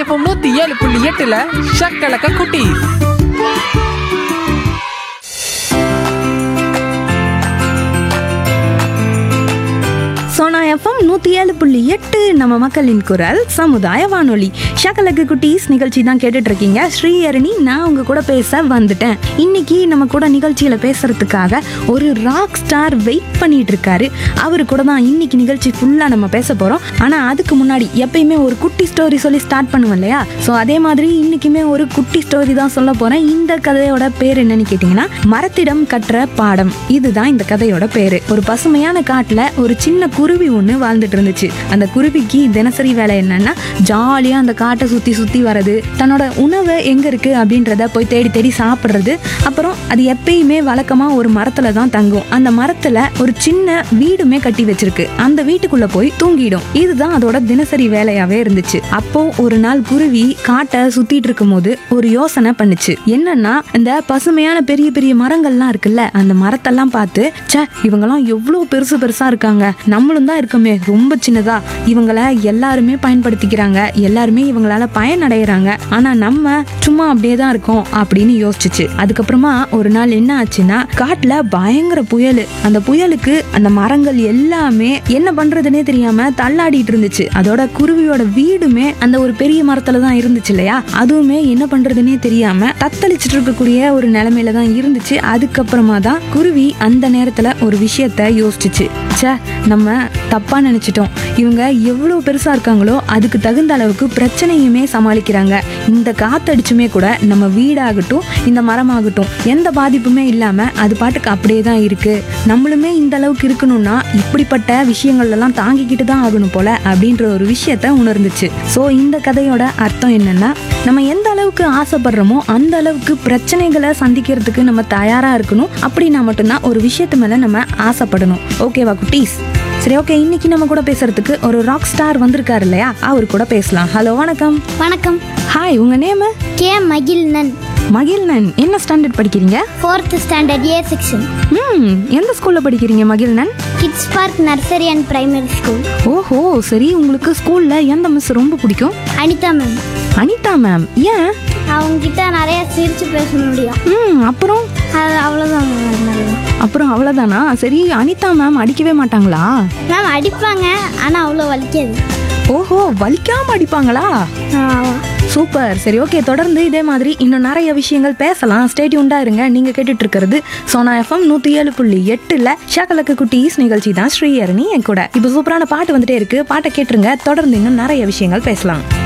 FM நூத்தி ஏழு புள்ளி எட்டுல ஷக்கலக்க குட்டி சோனா எஃப்எம் நூற்றி ஏழு புள்ளி எட்டு நம்ம மக்களின் குரல் சமுதாய வானொலி ஷக்கலக்கு குட்டீஸ் நிகழ்ச்சி தான் கேட்டுட்டு இருக்கீங்க ஸ்ரீஹரணி நான் உங்க கூட பேச வந்துட்டேன் இன்னைக்கு நம்ம கூட நிகழ்ச்சியில பேசுறதுக்காக ஒரு ராக் ஸ்டார் வெயிட் பண்ணிட்டு இருக்காரு அவரு கூட தான் இன்னைக்கு நிகழ்ச்சி ஃபுல்லா நம்ம பேச போறோம் ஆனா அதுக்கு முன்னாடி எப்பயுமே ஒரு குட்டி ஸ்டோரி சொல்லி ஸ்டார்ட் பண்ணுவோம் இல்லையா ஸோ அதே மாதிரி இன்னைக்குமே ஒரு குட்டி ஸ்டோரி தான் சொல்ல போறேன் இந்த கதையோட பேர் என்னன்னு கேட்டிங்கன்னா மரத்திடம் கற்ற பாடம் இதுதான் இந்த கதையோட பேரு ஒரு பசுமையான காட்டுல ஒரு சின்ன குருவி ஒன்று வாழ்ந்துட்டு இருந்துச்சு அந்த குருவிக்கு தினசரி வேலை என்னன்னா ஜாலியா அந்த காட்டை சுத்தி சுத்தி வர்றது தன்னோட உணவு எங்க இருக்கு அப்படின்றத போய் தேடி தேடி சாப்பிடுறது அப்புறம் அது எப்பயுமே வழக்கமா ஒரு மரத்துல தான் தங்கும் அந்த மரத்துல ஒரு சின்ன வீடுமே கட்டி வச்சிருக்கு அந்த வீட்டுக்குள்ள போய் தூங்கிடும் இதுதான் அதோட தினசரி வேலையாவே இருந்துச்சு அப்போ ஒரு நாள் குருவி காட்டை சுத்திட்டு இருக்கும்போது ஒரு யோசனை பண்ணுச்சு என்னன்னா இந்த பசுமையான பெரிய பெரிய மரங்கள்லாம் இருக்குல்ல அந்த மரத்தெல்லாம் பார்த்து ச்சே இவங்கெல்லாம் எவ்வளோ பெருசு பெருசா இருக்காங்க நம்மளும் தான் இருக்கோமே ரொம்ப சின்னதா இவங்கள எல்லாருமே பயன்படுத்திக்கிறாங்க எல்லாருமே இவங்களால பயனடைகிறாங்க ஆனா நம்ம சும்மா அப்படியே தான் இருக்கோம் அப்படின்னு யோசிச்சுச்சு அதுக்கப்புறமா ஒரு நாள் என்ன ஆச்சுன்னா காட்டுல பயங்கர புயல் அந்த புயலுக்கு அந்த மரங்கள் எல்லாமே என்ன பண்றதுனே தெரியாம தள்ளாடிட்டு இருந்துச்சு அதோட குருவியோட வீடுமே அந்த ஒரு பெரிய மரத்துல தான் இருந்துச்சு இல்லையா அதுவுமே என்ன பண்றதுனே தெரியாம தத்தளிச்சிட்டு இருக்கக்கூடிய ஒரு நிலைமையில தான் இருந்துச்சு அதுக்கப்புறமா தான் குருவி அந்த நேரத்துல ஒரு விஷயத்த யோசிச்சுச்சு ச்சே நம்ம தப்பா நினைச்சிட்டோம் இவங்க எவ்வளவு பெருசா இருக்காங்களோ அதுக்கு தகுந்த அளவுக்கு பிரச்சனையுமே சமாளிக்கிறாங்க இந்த காத்தடிச்சுமே கூட நம்ம வீடாகட்டும் இந்த மரமாகட்டும் எந்த பாதிப்புமே இல்லாம அது பாட்டுக்கு அப்படியே தான் இருக்கு நம்மளுமே இந்த அளவுக்கு இருக்கணும்னா இப்படிப்பட்ட விஷயங்கள் எல்லாம் தாங்கிக்கிட்டு தான் ஆகணும் போல அப்படின்ற ஒரு விஷயத்த உணர்ந்துச்சு ஸோ இந்த கதையோட அர்த்தம் என்னன்னா நம்ம எந்த அளவுக்கு ஆசைப்படுறோமோ அந்த அளவுக்கு பிரச்சனைகளை சந்திக்கிறதுக்கு நம்ம தயாரா இருக்கணும் அப்படின்னா மட்டும்தான் ஒரு விஷயத்து மேல நம்ம ஆசைப்படணும் ஓகேவா குட்டீஸ் சரி ஓகே இன்னைக்கு நம்ம கூட பேசுறதுக்கு ஒரு ராக் ஸ்டார் வந்திருக்காரு இல்லையா அவர் கூட பேசலாம் ஹலோ வணக்கம் வணக்கம் ஹாய் உங்க நேம் கே மகிழ்நன் மகிழ்நன் என்ன ஸ்டாண்டர்ட் படிக்கிறீங்க ஃபோர்த் ஸ்டாண்டர்ட் ஏ செக்ஷன் ம் எந்த ஸ்கூல்ல படிக்கிறீங்க Magizhnan kids park nursery and primary school ஓஹோ சரி உங்களுக்கு ஸ்கூல்ல எந்த மிஸ் ரொம்ப பிடிக்கும் அனிதா மேம் அனிதா மேம் ஏன் அவங்ககிட்ட நிறைய சிரிச்சு பேச முடியும் ம் அப்புறம் அது அவ்வளோதான் மேம் அப்புறம் அவ்வளோதானா சரி அனிதா மேம் அடிக்கவே மாட்டாங்களா மேம் அடிப்பாங்க ஆனால் அவ்வளோ வலிக்காது ஓஹோ வலிக்காம அடிப்பாங்களா ஆ, சூப்பர் சரி ஓகே தொடர்ந்து இதே மாதிரி இன்னும் நிறைய விஷயங்கள் பேசலாம் ஸ்டேட்யூண்டா இருங்க நீங்க கேட்டுட்டு இருக்கிறது சோனா எஃப்எம் நூத்தி ஏழு புள்ளி எட்டுல ஷாக்கலக்கு குட்டீஸ் நிகழ்ச்சி தான் ஸ்ரீஹரணி என் கூட இப்போ சூப்பரான பாட்டு வந்துட்டே இருக்கு பாட்டை கேட்டுருங்க தொடர்ந்து இன்னும் நிறைய விஷயங்கள் பேசலாம்